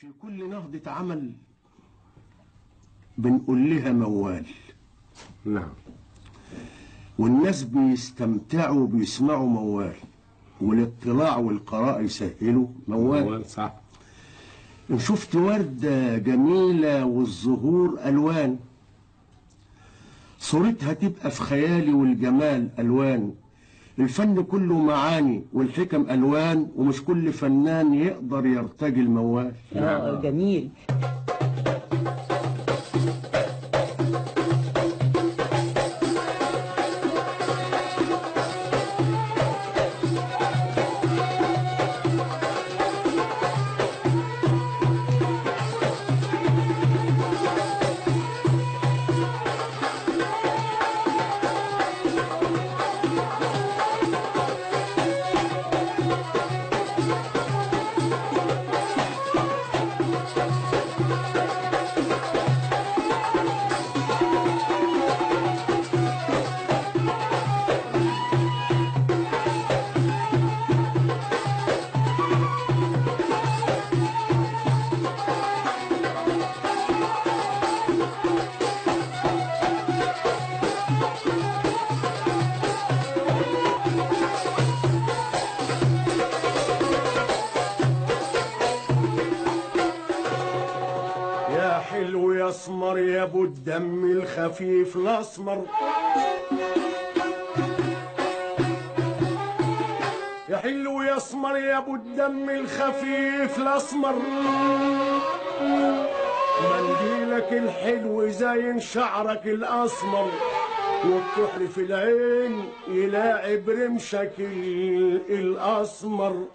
في كل نهضة عمل بنقول لها موال نعم والناس بيستمتعوا بيسمعوا موال والاطلاع والقراءة يسهلوا موال هو صح إن شفت وردة جميلة والزهور ألوان صورتها تبقى في خيالي والجمال ألوان الفن كله معاني والحكم ألوان ومش كل فنان يقدر يرتجي الموال اه جميل يا حلو يا اسمر يا ابو الدم الخفيف الاسمر يا حلو يا اسمر يا ابو الدم الخفيف الاسمر منديلك الحلو زين شعرك الاسمر والكحل في العين يلاعب رمشك ال- الاسمر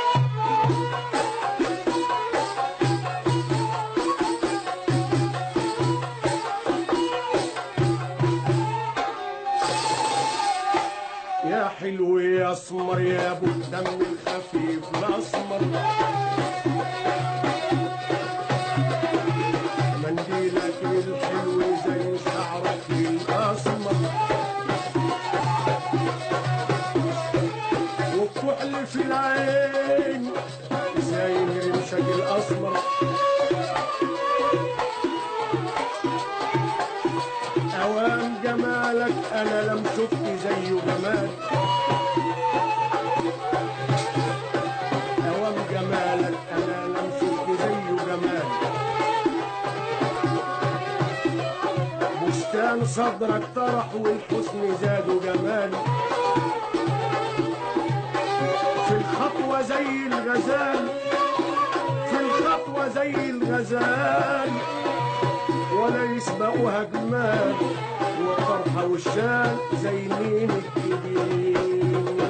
يا حلو يا اسمر يا ابو الدم الخفيف الاسمر منديلك الحلو زي شعرك الاسمر وكحل في العين زي رمشك الاسمر اوام جمالك انا لم شفت زيه جمال اوام جمالك انا لم شفت زيه جمال بستان صدرك طرح والحسن زاد جمال في الخطوة زي الغزال في الخطوة زي الغزال ولا يسبقها جمال وطرحة والشال زي مين الكبير